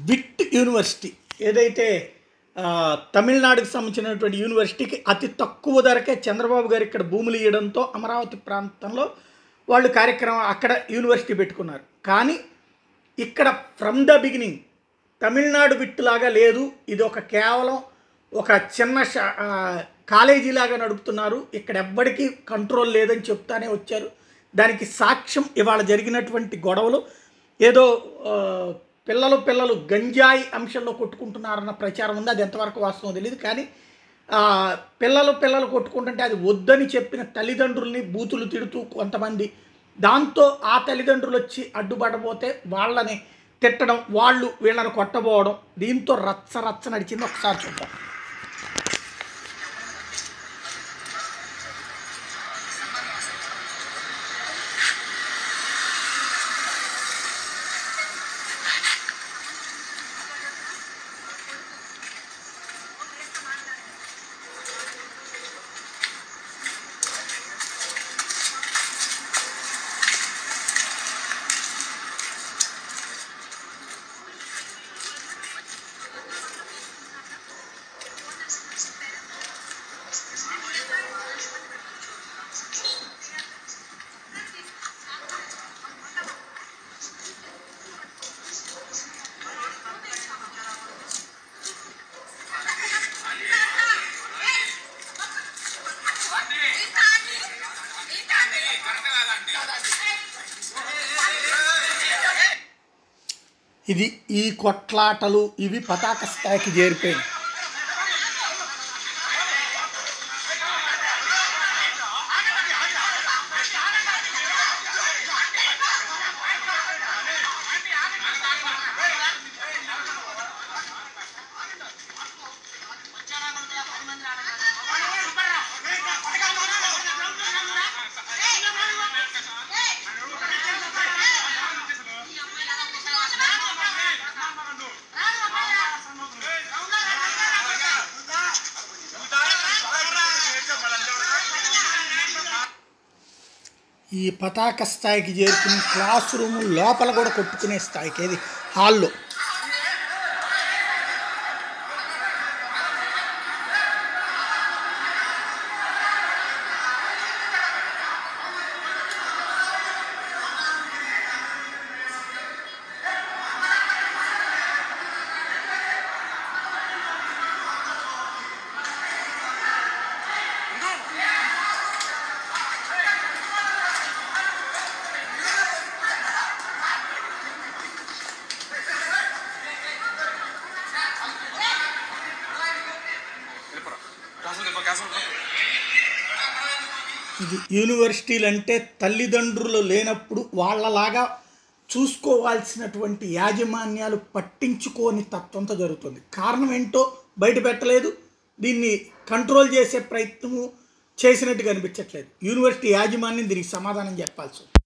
VIT university ఏదైతే ఆ, తమిళనాడుకు సంబంధించినటువంటి యూనివర్సిటీకి అతి తక్కువ ధరకే చంద్రబాబు గారు ఇక్కడ భూములు ఇవ్వడంతో అమరావతి ప్రాంతంలో వాళ్ళు కార్యక్రమం అక్కడ యూనివర్సిటీ పెట్టుకున్నారు కానీ ఇక్కడ ఫ్రమ్ ద బిగినింగ్ తమిళనాడు విట్టులాగా లేదు ఇది ఒక కేవలం ఒక చిన్న షా- ఆ, కాలేజీ లాగా నడుపుతున్నారు ఇక్కడ ఎవ్వడికి కంట్రోల్ లేదని చెప్తానే వచ్చారు దానికి సాక్ష్యం ఇవాళ జరిగినటువంటి గొడవలు ఏదో ఆ, పిల్లలు పిల్లలు గంజాయి అంశంలో కొట్టుకుంటున్నారన్న ప్రచారం ఉంది అది ఎంతవరకు వాస్తవం తెలియదు కానీ ఆ, పిల్లలు పిల్లలు కొట్టుకుంటుంటే అది వద్దని చెప్పిన తల్లిదండ్రుల్ని బూతులు తిడుతూ కొంతమంది దాంతో ఆ తల్లిదండ్రులు వచ్చి అడ్డుపడబోతే వాళ్ళని తిట్టడం వాళ్ళు వీళ్ళని కొట్టబోవడం దీంతో రచ్చ రచ్చ నడిచింది ఒకసారి చూద్దాం ఇది ఈ కొట్లాటలు ఇవి పతాక స్థాయికి చేరిపోయినాయి ఈ పతాక స్థాయికి చేరుకుని క్లాస్ రూమ్ లోపల కూడా కొట్టుకునే స్థాయికి ఏది హాల్లో ఇది యూనివర్సిటీలు అంటే తల్లిదండ్రులు లేనప్పుడు వాళ్ళలాగా చూసుకోవాల్సినటువంటి యాజమాన్యాలు పట్టించుకోని తత్వంతో జరుగుతుంది కారణం ఏంటో బయట పెట్టలేదు దీన్ని కంట్రోల్ చేసే ప్రయత్నము చేసినట్టు కనిపించట్లేదు యూనివర్సిటీ యాజమాన్యం దీనికి సమాధానం చెప్పాల్సి ఉంది